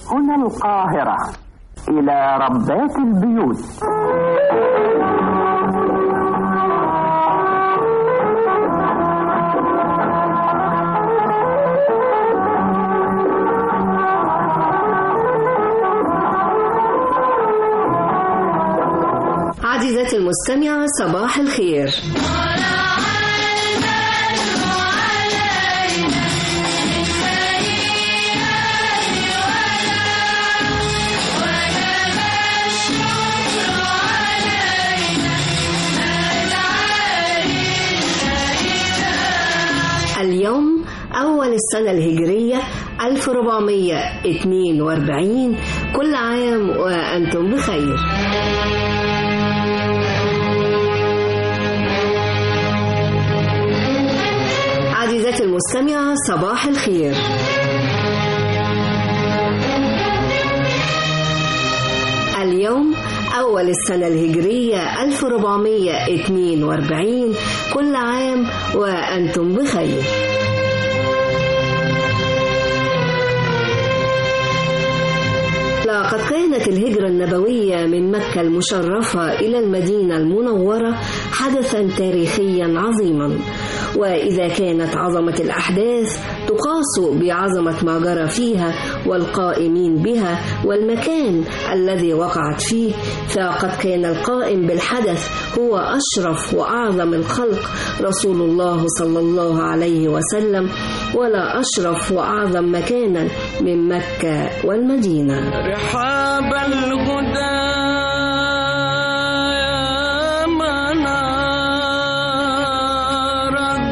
هنا القاهرة إلى ربات البيوت عزيزتي المستمعة صباح الخير اليوم أول السنة الهجرية 1442 كل عام وأنتم بخير عزيزتي المستمعة صباح الخير اليوم أول السنة الهجرية 1442 كل عام وأنتم بخير لقد كانت الهجرة النبوية من مكة المشرفة إلى المدينة المنورة حدثا تاريخيا عظيما وإذا كانت عظمة الأحداث تقاس بعظمة ما جرى فيها والقائمين بها والمكان الذي وقعت فيه فقد كان القائم بالحدث هو أشرف وأعظم الخلق رسول الله صلى الله عليه وسلم ولا أشرف وأعظم مكانا من مكة والمدينة رحاب الهدى يا منار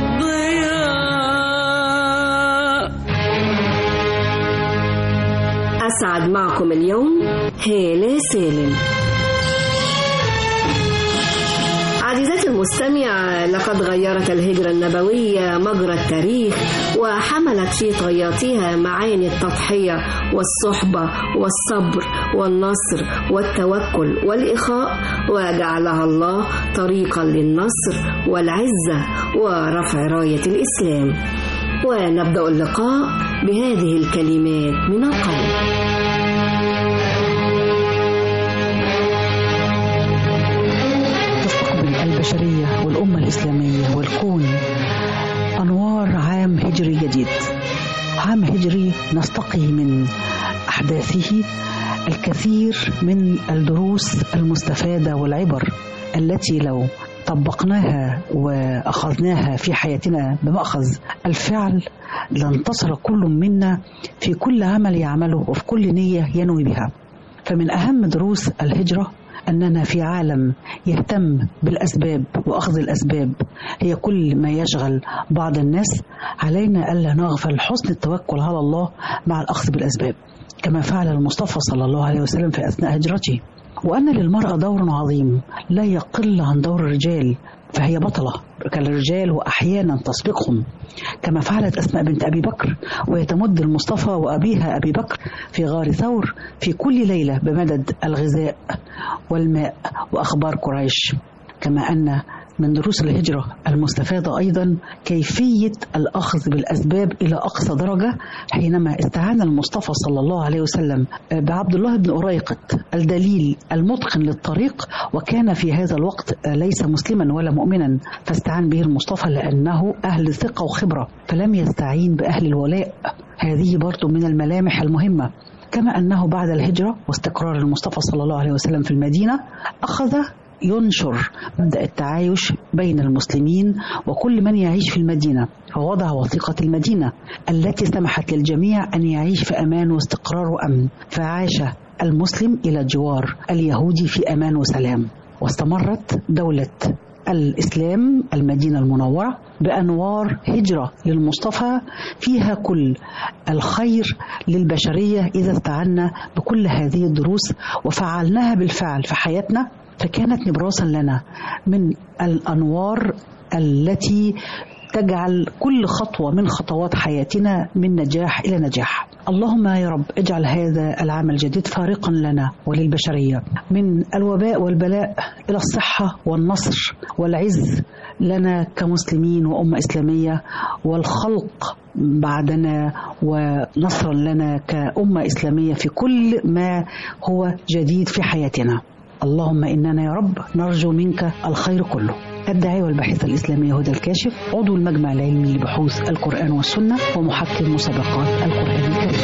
الضياء أسعد معكم اليوم هالة سالم عزيزتي المستمع لقد غيرت الهجرة النبوية مجرى التاريخ وحملت في طياتها معاني التضحية والصحبة والصبر والنصر والتوكل والإخاء وجعلها الله طريقا للنصر والعزة ورفع راية الإسلام ونبدأ اللقاء بهذه الكلمات من القلب تستقبل البشرية والأمة الإسلامية والكون أنوار عام هجري جديد عام هجري نستقي من أحداثه الكثير من الدروس المستفادة والعبر التي لو طبقناها وأخذناها في حياتنا بمأخذ الفعل لانتصر كل منا في كل عمل يعمله وفي كل نية ينوي بها فمن أهم دروس الهجرة أننا في عالم يهتم بالأسباب وأخذ الأسباب هي كل ما يشغل بعض الناس علينا ألا نغفل حسن التوكل على الله مع الأخذ بالأسباب كما فعل المصطفى صلى الله عليه وسلم في أثناء هجرته وأن للمرأة دور عظيم لا يقل عن دور الرجال فهي بطلة كالرجال وأحيانا تسبقهم كما فعلت أسماء بنت أبي بكر ويتمد المصطفى وأبيها أبي بكر في غار ثور في كل ليلة بمدد الغذاء والماء وأخبار قريش كما أن من دروس الهجرة المستفادة أيضا كيفية الأخذ بالأسباب إلى أقصى درجة حينما استعان المصطفى صلى الله عليه وسلم بعبد الله بن أريقط الدليل المتقن للطريق وكان في هذا الوقت ليس مسلما ولا مؤمنا فاستعان به المصطفى لأنه أهل ثقة وخبرة فلم يستعين بأهل الولاء هذه برضو من الملامح المهمة كما أنه بعد الهجرة واستقرار المصطفى صلى الله عليه وسلم في المدينة أخذ ينشر مبدأ التعايش بين المسلمين وكل من يعيش في المدينة فوضع وثيقة المدينة التي سمحت للجميع أن يعيش في أمان واستقرار وأمن فعاش المسلم إلى جوار اليهودي في أمان وسلام واستمرت دولة الإسلام المدينة المنورة بأنوار هجرة للمصطفى فيها كل الخير للبشرية إذا استعنا بكل هذه الدروس وفعلناها بالفعل في حياتنا فكانت نبراسا لنا من الأنوار التي تجعل كل خطوة من خطوات حياتنا من نجاح إلى نجاح اللهم يا رب اجعل هذا العام الجديد فارقا لنا وللبشرية من الوباء والبلاء إلى الصحة والنصر والعز لنا كمسلمين وأمة إسلامية والخلق بعدنا ونصرا لنا كأمة إسلامية في كل ما هو جديد في حياتنا اللهم إننا يا رب نرجو منك الخير كله الداعية والباحثة الإسلامية هدى الكاشف عضو المجمع العلمي لبحوث القرآن والسنة ومحكم مسابقات القرآن الكريم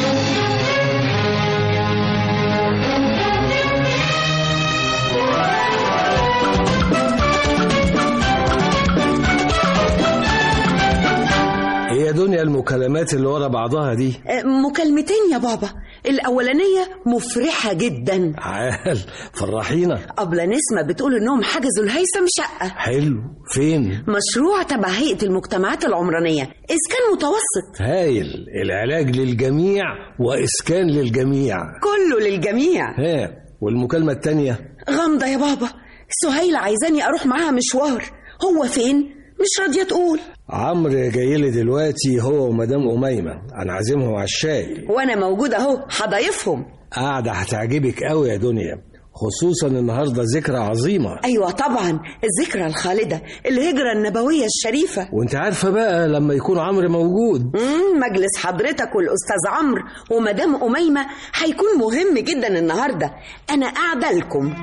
هي دنيا المكالمات اللي ورا بعضها دي مكالمتين يا بابا الأولانية مفرحة جدا عال فرحينا أبلة نسمة بتقول إنهم حجزوا الهيثم شقة حلو فين مشروع تبع هيئة المجتمعات العمرانية إسكان متوسط هايل العلاج للجميع وإسكان للجميع كله للجميع ها والمكالمة التانية غامضة يا بابا سهيلة عايزاني أروح معاها مشوار هو فين؟ مش راضية تقول عمرو جاي لي دلوقتي هو ومدام أميمة أنا عازمهم على الشاي وأنا موجودة أهو هضيفهم قاعدة هتعجبك قوي يا دنيا خصوصا النهاردة ذكرى عظيمة أيوة طبعا الذكرى الخالدة الهجرة النبوية الشريفة وانت عارفة بقى لما يكون عمرو موجود مم، مجلس حضرتك والأستاذ عمرو ومدام أميمة هيكون مهم جدا النهاردة أنا قاعدة لكم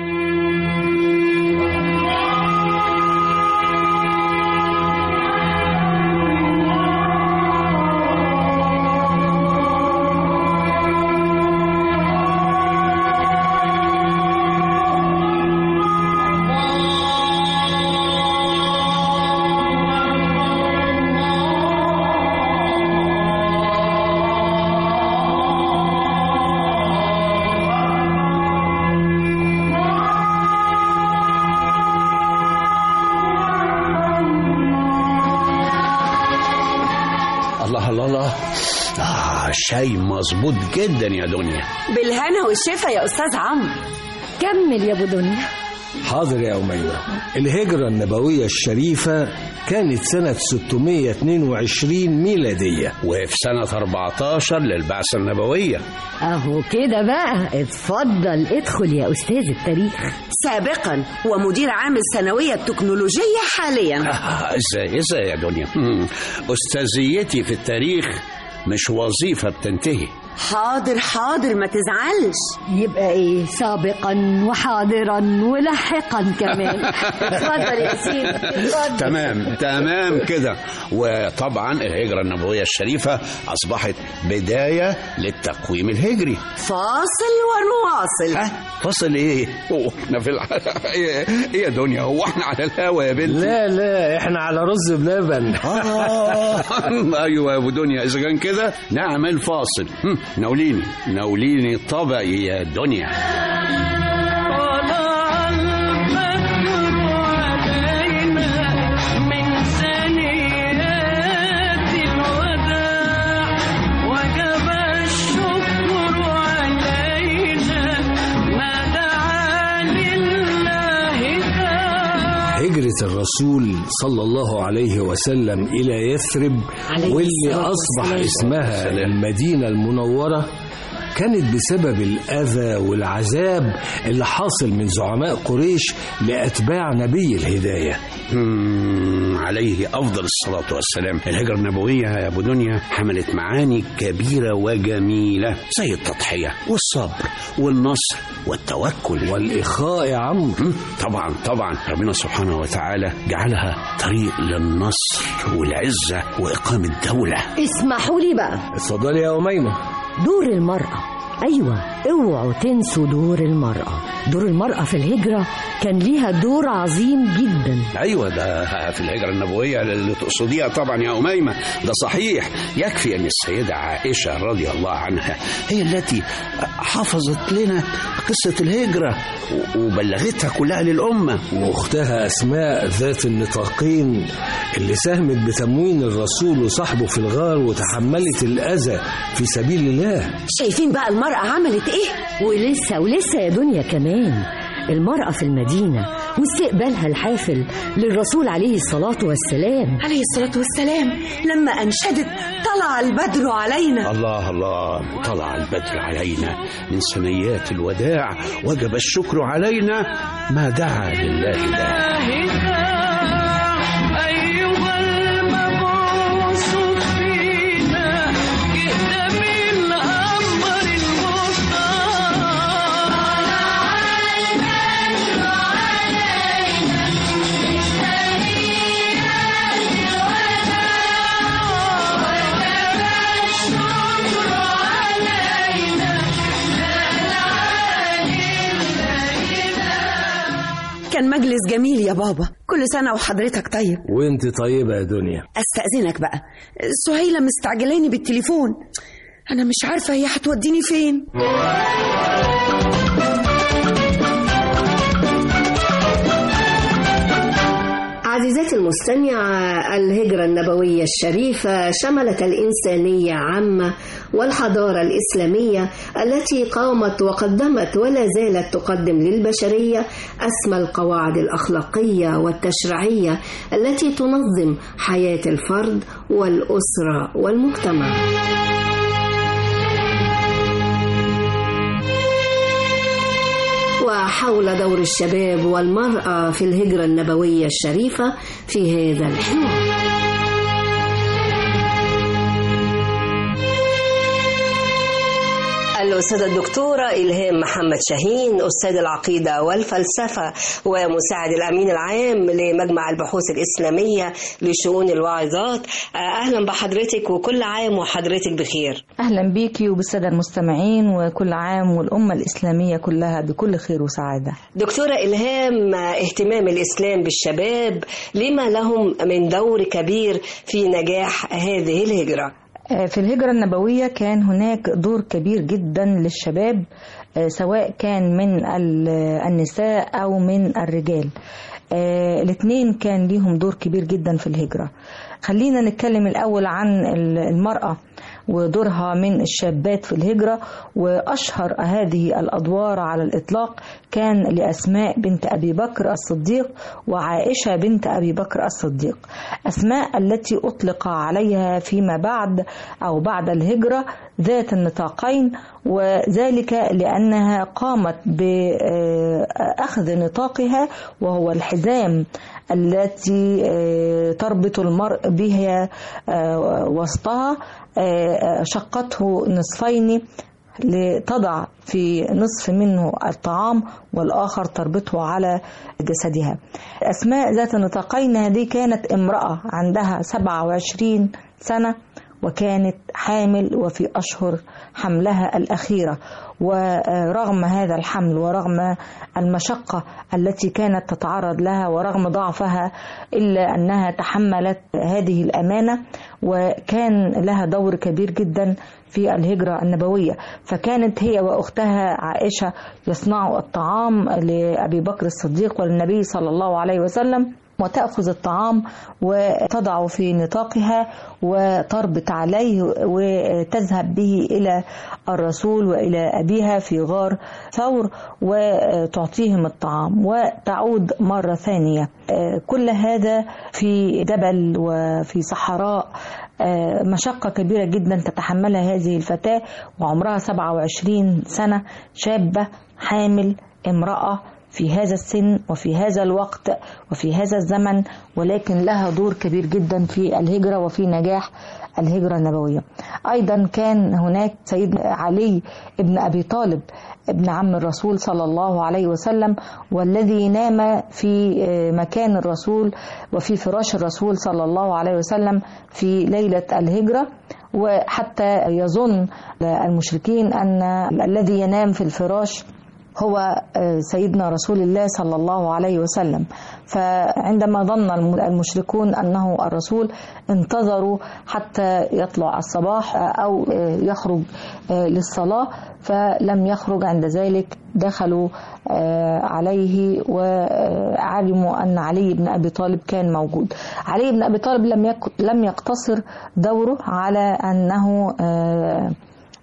الله الله الله آه شاي مظبوط جدا يا دنيا بالهنا والشفا يا أستاذ عمرو كمل يا ابو دنيا حاضر يا أميمة الهجرة النبوية الشريفة كانت سنة 622 ميلادية وفي سنة 14 للبعثة النبوية اهو كده بقى اتفضل ادخل يا استاذ التاريخ سابقا ومدير عام الثانوية التكنولوجية حاليا آه ازاي ازاي يا دنيا مم. أستاذيتي في التاريخ مش وظيفة بتنتهي حاضر حاضر ما تزعلش يبقى ايه سابقا وحاضرا ولاحقا كمان اتفضل يا سيدي اتفضل تمام تمام كده وطبعا الهجرة النبوية الشريفة أصبحت بداية للتقويم الهجري فاصل ونواصل ها فصل ايه؟ هو احنا في الع... ايه إيه يا دنيا هو احنا على الهوا يا بنتي؟ لا لا احنا على رز بلبن آه ايوه يا ابو دنيا اذا كان كده نعمل فاصل هم، ناوليني ناوليني طبقي يا دنيا طلع البدر علينا من ثنيات الوداع وجب الشكر علينا ما دعا لله داع هجرة الرسول صلى الله عليه وسلم إلى يثرب عليه واللي الصلاة أصبح والسلام. اسمها المدينة المنورة كانت بسبب الأذى والعذاب اللي حاصل من زعماء قريش لأتباع نبي الهداية هم، عليه افضل الصلاه والسلام الهجره النبويه يا ابو دنيا حملت معاني كبيره وجميله زي التضحيه والصبر والنصر والتوكل والإخاء يا عمرو هم، طبعا طبعا ربنا سبحانه وتعالى جعلها طريق للنصر والعزه واقامه دوله اسمحوا لي بقى اتفضلي يا أميمة دور المرأة أيوة اوعوا تنسوا دور المرأة دور المرأة في الهجرة كان ليها دور عظيم جدا ايوه ده في الهجره النبويه اللي تقصديها طبعا يا اميمه ده صحيح يكفي ان السيده عائشه رضي الله عنها هي التي حفظت لنا قصه الهجره و- وبلغتها كلها للامه وأختها أسماء ذات النطاقين اللي ساهمت بتموين الرسول وصحبه في الغار وتحملت الأذى في سبيل الله شايفين بقى المرأة عملت ايه ولسه ولسه يا دنيا كمان المرأة في المدينة واستقبالها الحافل للرسول عليه الصلاة والسلام عليه الصلاة والسلام لما أنشدت طلع البدر علينا الله الله طلع البدر علينا من ثنيات الوداع وجب الشكر علينا ما دعا لله داع أيها المبعوث فينا جئت بالأمر المختار كان مجلس جميل يا بابا كل سنة وحضرتك طيب وانت طيبة يا دنيا استأذنك بقى سهيلة مستعجلاني بالتليفون أنا مش عارفة هي هتوديني فين عزيزتي المستمعة الهجرة النبوية الشريفة شملت الإنسانية عامة والحضارة الإسلامية التي قامت وقدمت ولا زالت تقدم للبشرية أسمى القواعد الأخلاقية والتشريعية التي تنظم حياة الفرد والأسرة والمجتمع. وحول دور الشباب والمرأة في الهجرة النبوية الشريفة في هذا الحوار. الأستاذة الدكتورة إلهام محمد شاهين أستاذ العقيدة والفلسفة ومساعد الأمين العام لمجمع البحوث الإسلامية لشؤون الواعظات أهلا بحضرتك وكل عام وحضرتك بخير أهلا بيكي وبالسادة المستمعين وكل عام والأمة الإسلامية كلها بكل خير وسعادة دكتورة إلهام اهتمام الإسلام بالشباب لما لهم من دور كبير في نجاح هذه الهجرة في الهجرة النبوية كان هناك دور كبير جدا للشباب سواء كان من النساء أو من الرجال الاثنين كان ليهم دور كبير جدا في الهجرة خلينا نتكلم الأول عن المرأة ودورها من الشابات في الهجرة وأشهر هذه الأدوار على الإطلاق كان لأسماء بنت أبي بكر الصديق وعائشة بنت أبي بكر الصديق أسماء التي أطلق عليها فيما بعد أو بعد الهجرة ذات النطاقين وذلك لأنها قامت بأخذ نطاقها وهو الحزام التي تربط المرء بها وسطها شقته نصفين لتضع في نصف منه الطعام والآخر تربطه على جسدها أسماء ذات النطاقين هذه كانت امرأة عندها 27 سنة وكانت حامل وفي أشهر حملها الأخيرة ورغم هذا الحمل ورغم المشقة التي كانت تتعرض لها ورغم ضعفها إلا أنها تحملت هذه الأمانة وكان لها دور كبير جدا في الهجرة النبوية فكانت هي وأختها عائشة يصنعوا الطعام لأبي بكر الصديق وللنبي صلى الله عليه وسلم وتأخذ الطعام وتضع في نطاقها وتربط عليه وتذهب به إلى الرسول وإلى أبيها في غار ثور وتعطيهم الطعام وتعود مرة ثانية كل هذا في جبل وفي صحراء مشقة كبيرة جدا تتحملها هذه الفتاة وعمرها 27 سنة شابة حامل امرأة في هذا السن وفي هذا الوقت وفي هذا الزمن ولكن لها دور كبير جدا في الهجرة وفي نجاح الهجرة النبوية أيضا كان هناك سيدنا علي ابن أبي طالب ابن عم الرسول صلى الله عليه وسلم والذي نام في مكان الرسول وفي فراش الرسول صلى الله عليه وسلم في ليلة الهجرة وحتى يظن المشركين أن الذي ينام في الفراش هو سيدنا رسول الله صلى الله عليه وسلم فعندما ظن المشركون أنه الرسول انتظروا حتى يطلع الصباح أو يخرج للصلاة فلم يخرج عند ذلك دخلوا عليه وعلموا أن علي بن أبي طالب كان موجود علي بن أبي طالب لم لم يقتصر دوره على أنه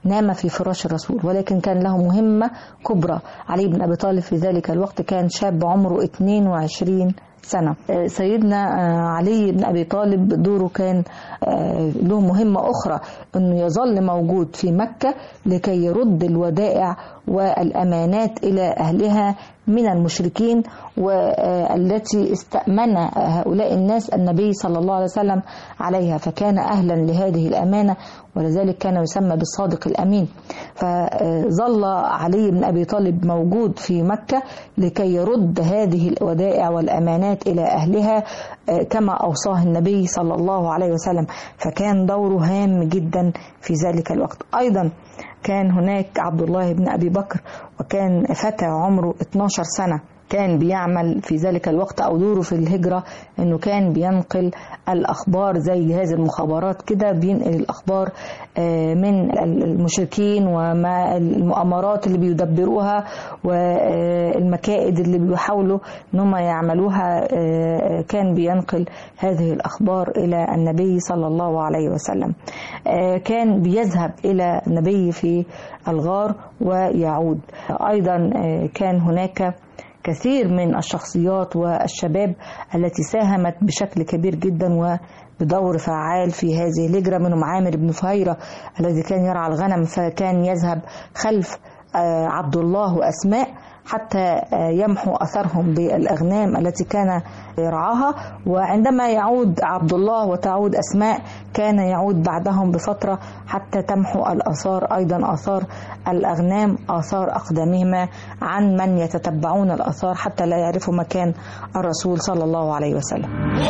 نام في فراش الرسول ولكن كان له مهمة كبرى علي بن أبي طالب في ذلك الوقت كان شاب عمره 22 سنة آه، سيدنا آه، علي بن أبي طالب دوره كان آه، له مهمة أخرى أنه يظل موجود في مكة لكي يرد الودائع والأمانات إلى أهلها من المشركين والتي استأمن هؤلاء الناس النبي صلى الله عليه وسلم عليها فكان أهلا لهذه الأمانة ولذلك كان يسمى بالصادق الأمين فظل علي بن أبي طالب موجود في مكة لكي يرد هذه الودائع والأمانات إلى أهلها كما أوصاه النبي صلى الله عليه وسلم فكان دوره هام جدا في ذلك الوقت أيضا كان هناك عبد الله بن أبي بكر وكان فتى عمره 12 سنة كان بيعمل في ذلك الوقت أو دوره في الهجرة أنه كان بينقل الأخبار زي جهاز المخابرات كده بينقل الأخبار آه، من المشركين وما المؤامرات اللي بيدبروها والمكائد اللي بيحاولوا ان هم يعملوها آه، كان بينقل هذه الأخبار إلى النبي صلى الله عليه وسلم آه، كان بيذهب إلى النبي في الغار ويعود أيضا آه، كان هناك كثير من الشخصيات والشباب التي ساهمت بشكل كبير جدا وبدور فعال في هذه الهجرة منهم عامر بن فهيرة الذي كان يرعى الغنم فكان يذهب خلف آه، عبد الله وأسماء حتى آه، يمحو أثرهم بالأغنام التي كان يرعاها وعندما يعود عبد الله وتعود أسماء كان يعود بعدهم بفترة حتى تمحو الآثار أيضا آثار الأغنام آثار أقدامهما عن من يتتبعون الآثار حتى لا يعرفوا مكان الرسول صلى الله عليه وسلم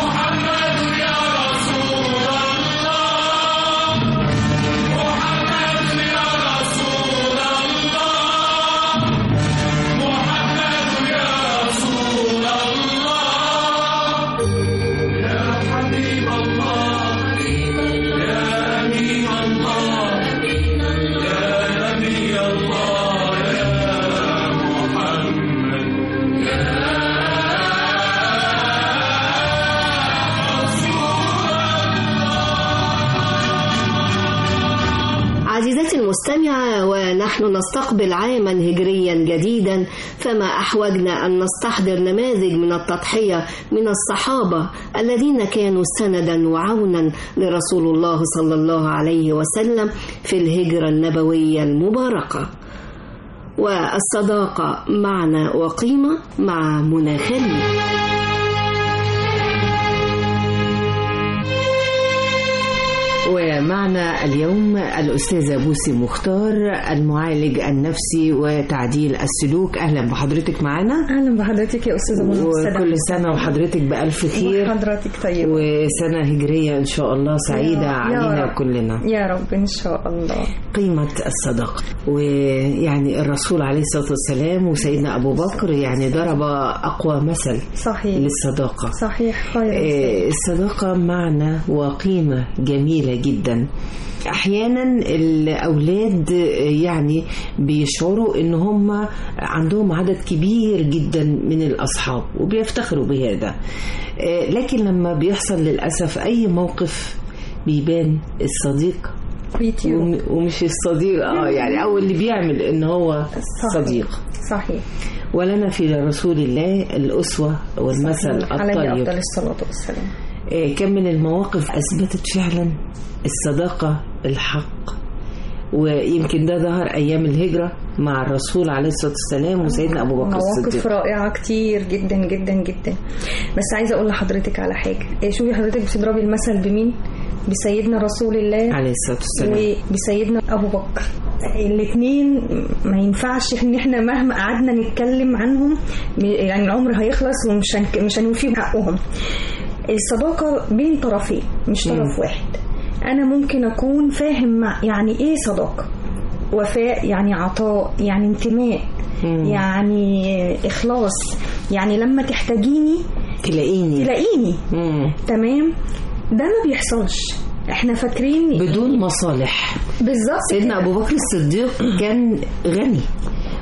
عزيزتي المستمعة ونحن نستقبل عاما هجريا جديدا فما أحوجنا أن نستحضر نماذج من التضحية من الصحابة الذين كانوا سندا وعونا لرسول الله صلى الله عليه وسلم في الهجرة النبوية المباركة والصداقة معنى وقيمة مع منى خليل ومعنا اليوم الأستاذة بوسي مختار المعالج النفسي وتعديل السلوك أهلا بحضرتك معنا اهلا بحضرتك يا استاذه منى وكل سنة وحضرتك بألف خير حضرتك طيبه وسنة هجرية إن شاء الله سعيدة يا علينا رب. كلنا يا رب ان شاء الله قيمة الصداقة ويعني الرسول عليه الصلاة والسلام وسيدنا أبو بكر يعني ضرب أقوى مثل صحيح للصداقة صحيح خير آه، الصداقة معنى وقيمة جميلة جدا احيانا الاولاد آه، يعني بيشعروا ان هم عندهم عدد كبير جدا من الاصحاب وبيفتخروا بهذا آه، لكن لما بيحصل للاسف اي موقف بيبان الصديق وم- ومش الصديق اه يعني او اللي بيعمل ان هو صديق صحيح ولنا في رسول الله الاسوه والمثل عليه الطيب افضل الصلاه والسلام آه، كم من المواقف أثبتت فعلا الصداقة الحق ويمكن ده ظهر أيام الهجرة مع الرسول عليه الصلاة والسلام وسيدنا أبو بكر مواقف الصديق رائعه كتير جدا جدا جدا بس عايزه اقول لحضرتك على حاجه إيه، شوفي حضرتك بتضربي المثل بمين بسيدنا رسول الله عليه الصلاة والسلام وبسيدنا ابو بكر الاثنين ما ينفعش ان احنا مهما قعدنا نتكلم عنهم م- يعني العمر هيخلص ومش هنك- مش هنوفيهم حقهم الصداقه بين طرفين مش طرف مم. واحد انا ممكن اكون فاهم مع يعني ايه صداقه وفاء يعني عطاء يعني انتماء يعني اخلاص يعني لما تحتاجيني تلاقيني تلاقيني تمام ده ما بيحصلش احنا فاكرين بدون مصالح بالظبط سيدنا أبو بكر الصديق كان غني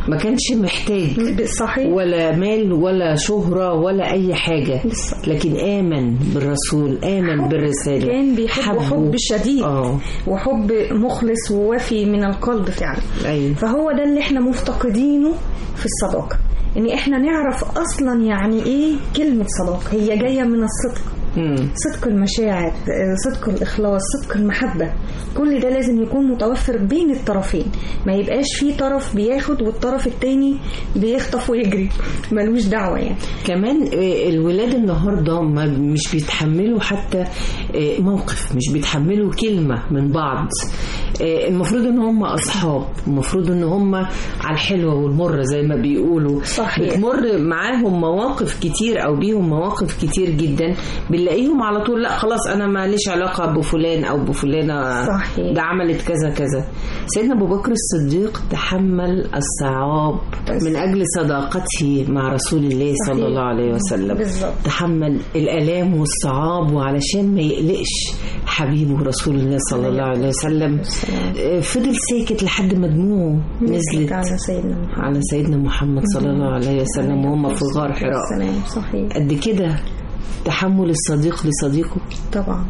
ما كانش محتاج صحيح ولا مال ولا شهرة ولا أي حاجة لكن آمن بالرسول آمن بالرسالة كان بيحب حبه. حب شديد آه. وحب مخلص ووفي من القلب فعلا أيوة. فهو ده اللي احنا مفتقدينه في الصداقة ان احنا نعرف اصلا يعني ايه كلمة صداقة هي جاية من الصدق مم. صدق المشاعر آه، صدق الإخلاص صدق المحبة كل ده لازم يكون متوفر بين الطرفين ما يبقاش في طرف بياخد والطرف التاني بيخطف ويجري ملوش دعوة يعني كمان آه، الولاد النهارده ما مش بيتحملوا حتى آه، موقف مش بيتحملوا كلمه من بعض آه، المفروض ان هم اصحاب المفروض ان هم على الحلوه والمره زي ما بيقولوا صحيح. بتمر معاهم مواقف كتير او بيهم مواقف كتير جدا بنلاقيهم على طول لا خلاص انا ماليش علاقه بفلان او بفلانه صحيح. ده عملت كذا كذا سيدنا ابو بكر الصديق تحمل الصعاب من اجل صداقته مع رسول الله صلى صحيح. الله عليه وسلم بالظبط. تحمل الالام والصعاب وعلشان ما يقلقش حبيبه رسول الله صلى الله عليه وسلم آه، فضل ساكت لحد ما دموعه نزلت على سيدنا محمد على سيدنا محمد صلى الله عليه وسلم وهم في غار حراء السلام صحيح قد كده تحمل الصديق لصديقه طبعا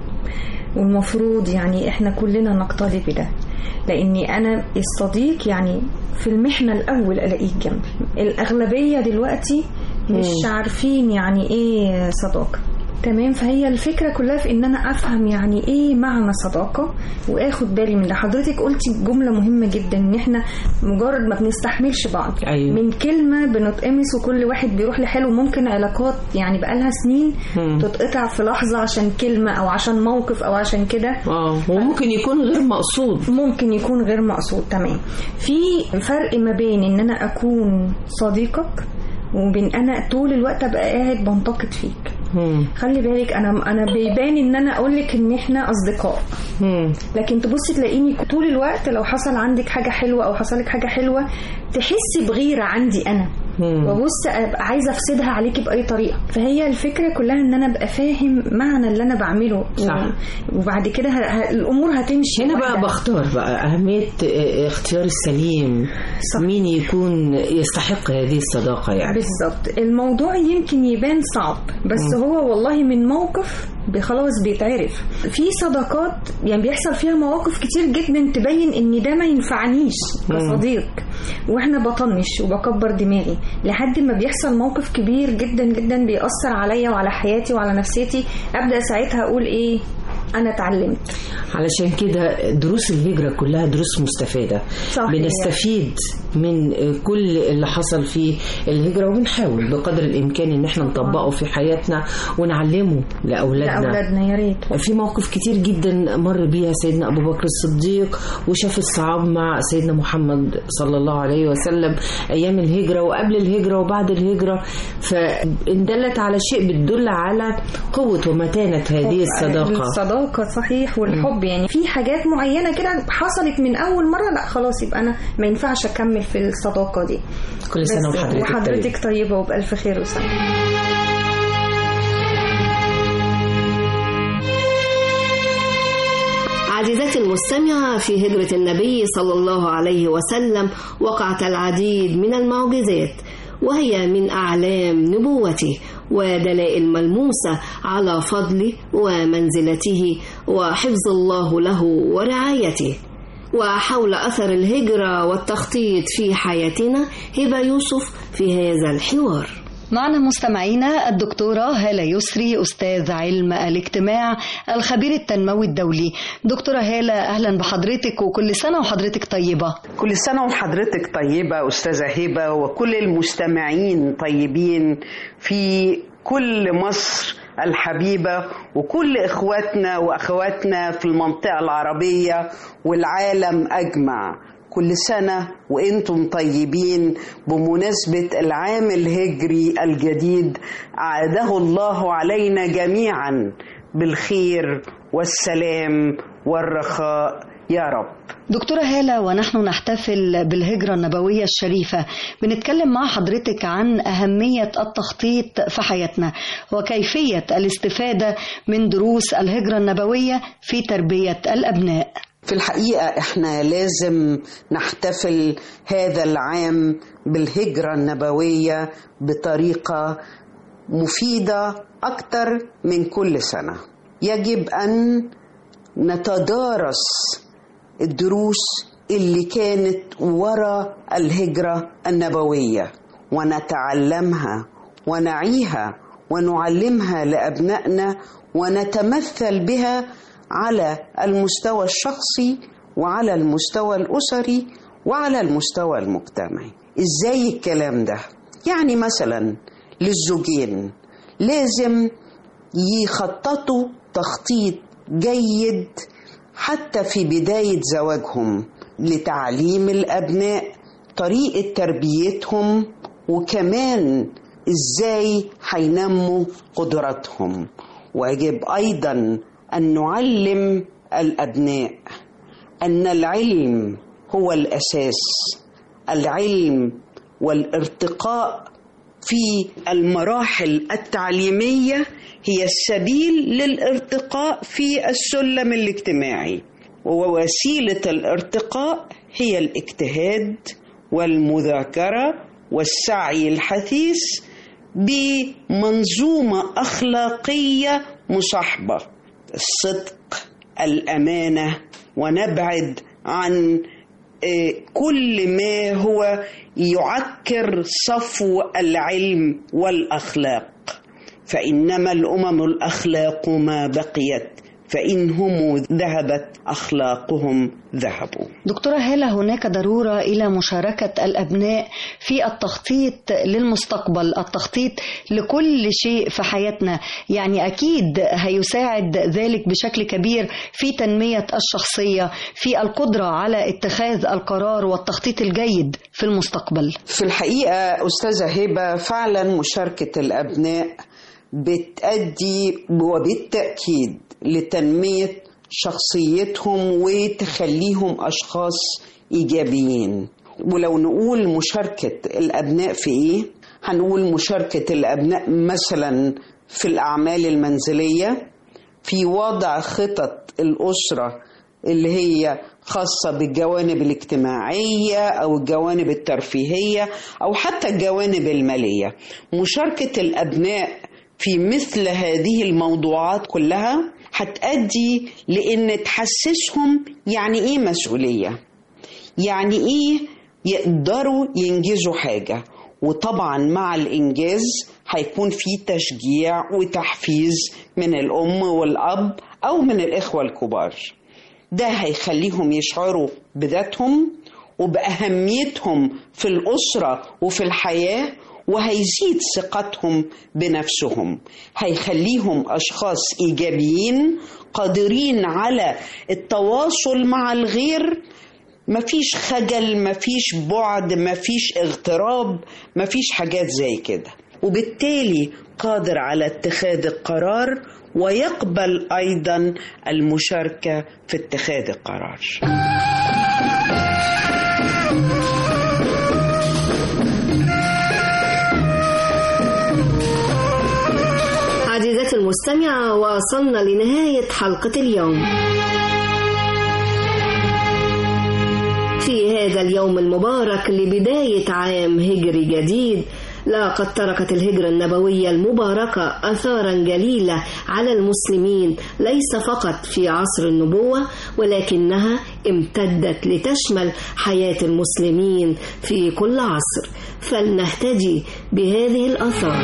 والمفروض يعني احنا كلنا نقتدي بده لاني انا الصديق يعني في المحنه الاول الاقيه جنبي الاغلبيه دلوقتي مش مم. عارفين يعني ايه صداقه تمام فهي الفكرة كلها في ان انا افهم يعني ايه معنى صداقة واخد بالي من ده حضرتك قلتي جملة مهمة جدا ان احنا مجرد ما بنستحملش بعض أيوة. من كلمة بنتقمص وكل واحد بيروح لحاله ممكن علاقات يعني بقالها سنين مم. تتقطع في لحظة عشان كلمة او عشان موقف او عشان كده اه وممكن يكون غير مقصود ممكن يكون غير مقصود تمام في فرق ما بين ان انا اكون صديقك وبين انا طول الوقت ابقى قاعد بنتقد فيك مم. خلي بالك انا انا بيبان ان انا اقول لك ان احنا اصدقاء مم. لكن تبصي تلاقيني طول الوقت لو حصل عندك حاجه حلوه او حصل لك حاجه حلوه تحسي بغيره عندي انا مم. وابص ابقى عايزه افسدها عليكي باي طريقه فهي الفكره كلها ان انا ابقى فاهم معنى اللي انا بعمله صح. وبعد كده ه... ه... الامور هتمشي هنا بقى واحدة. بختار بقى أهمية آه، اختيار السليم صح. مين يكون يستحق هذه الصداقة يعني بالظبط الموضوع يمكن يبان صعب بس مم. هو والله من موقف ب- خلاص بيتعرف في صداقات يعني بيحصل فيها مواقف كتير جدا تبين ان ده ما ينفعنيش مم. كصديق واحنا بطنش وبكبر دماغي لحد ما بيحصل موقف كبير جدا جدا بيأثر عليا وعلى حياتي وعلى نفسيتي ابدا ساعتها اقول ايه انا اتعلمت علشان كده دروس الهجرة كلها دروس مستفادة صحيح. بنستفيد من كل اللي حصل في الهجرة وبنحاول بقدر الإمكان إن احنا نطبقه في حياتنا ونعلمه لأولادنا لاولادنا يا ريت في مواقف كتير جدا مر بيها سيدنا أبو بكر الصديق وشاف الصعاب مع سيدنا محمد صلى الله عليه وسلم أيام الهجرة وقبل الهجرة وبعد الهجرة فإن دلت على شيء بتدل على قوة ومتانة هذه الصداقة الصداقة صحيح والحب يعني في حاجات معينة كده حصلت من أول مرة لا خلاص يبقى أنا ما ينفعش أكمل في الصداقة دي كل سنة بس- وحضرتك طيب. وحضرتك طيبة وبألف خير وسلام عزيزتي المستمعة في هجرة النبي صلى الله عليه وسلم وقعت العديد من المعجزات وهي من أعلام نبوته ودلائل ملموسة على فضله ومنزلته وحفظ الله له ورعايته وحول أثر الهجرة والتخطيط في حياتنا هبة يوسف في هذا الحوار معنا مستمعينا الدكتورة هالة يسري أستاذ علم الاجتماع الخبير التنموي الدولي دكتورة هالة أهلا بحضرتك وكل سنة وحضرتك طيبة كل سنة وحضرتك طيبة أستاذة هبة وكل المستمعين طيبين في كل مصر الحبيبة وكل إخواتنا وأخواتنا في المنطقة العربية والعالم أجمع كل سنة وإنتم طيبين بمناسبة العام الهجري الجديد عاده الله علينا جميعا بالخير والسلام والرخاء يا رب دكتورة هالة ونحن نحتفل بالهجرة النبوية الشريفة بنتكلم مع حضرتك عن أهمية التخطيط في حياتنا وكيفية الاستفادة من دروس الهجرة النبوية في تربية الأبناء في الحقيقة احنا لازم نحتفل هذا العام بالهجرة النبوية بطريقة مفيدة أكتر من كل سنة يجب أن نتدارس الدروس اللي كانت ورا الهجرة النبوية ونتعلمها ونعيها ونعلمها لأبنائنا ونتمثل بها على المستوى الشخصي وعلى المستوى الأسري وعلى المستوى المجتمعي إزاي الكلام ده؟ يعني مثلا للزوجين لازم يخططوا تخطيط جيد حتى في بداية زواجهم لتعليم الأبناء طريقة تربيتهم وكمان إزاي هينموا قدراتهم ويجب أيضا أن نعلم الأبناء أن العلم هو الأساس العلم والارتقاء في المراحل التعليمية هي السبيل للارتقاء في السلم الاجتماعي ووسيلة الارتقاء هي الاجتهاد والمذاكرة والسعي الحثيث بمنظومة أخلاقية مصاحبة الصدق الأمانة ونبعد عن كل ما هو يعكر صفو العلم والأخلاق فإنما الأمم الأخلاق ما بقيت فإن هم ذهبت أخلاقهم ذهبوا دكتورة هالة هناك ضرورة إلى مشاركة الأبناء في التخطيط للمستقبل التخطيط لكل شيء في حياتنا يعني أكيد هيساعد ذلك بشكل كبير في تنمية الشخصية في القدرة على اتخاذ القرار والتخطيط الجيد في المستقبل في الحقيقة أستاذة هبة فعلا مشاركة الأبناء بتأدي وبالتأكيد لتنمية شخصيتهم وتخليهم أشخاص إيجابيين ولو نقول مشاركة الأبناء في إيه؟ هنقول مشاركة الأبناء مثلا في الأعمال المنزلية في وضع خطط الأسرة اللي هي خاصة بالجوانب الاجتماعية أو الجوانب الترفيهية أو حتى الجوانب المالية مشاركة الأبناء في مثل هذه الموضوعات كلها هتأدي لأن تحسسهم يعني إيه مسؤولية يعني إيه يقدروا ينجزوا حاجة وطبعا مع الإنجاز هيكون في تشجيع وتحفيز من الأم والأب أو من الإخوة الكبار ده هيخليهم يشعروا بذاتهم وبأهميتهم في الأسرة وفي الحياة وهيزيد ثقتهم بنفسهم هيخليهم اشخاص ايجابيين قادرين على التواصل مع الغير مفيش خجل مفيش بعد مفيش اغتراب مفيش حاجات زي كده وبالتالي قادر على اتخاذ القرار ويقبل ايضا المشاركه في اتخاذ القرار عزيزتي المستمعة وصلنا لنهاية حلقة اليوم في هذا اليوم المبارك لبداية عام هجري جديد لقد تركت الهجرة النبوية المباركة أثارا جليلة على المسلمين ليس فقط في عصر النبوة ولكنها امتدت لتشمل حياة المسلمين في كل عصر فلنهتدي بهذه الآثار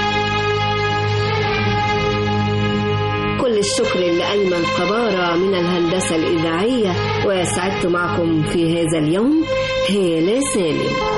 كل الشكر لأيمن قبارة من الهندسة الإذاعية وسعدت معكم في هذا اليوم هالة سالم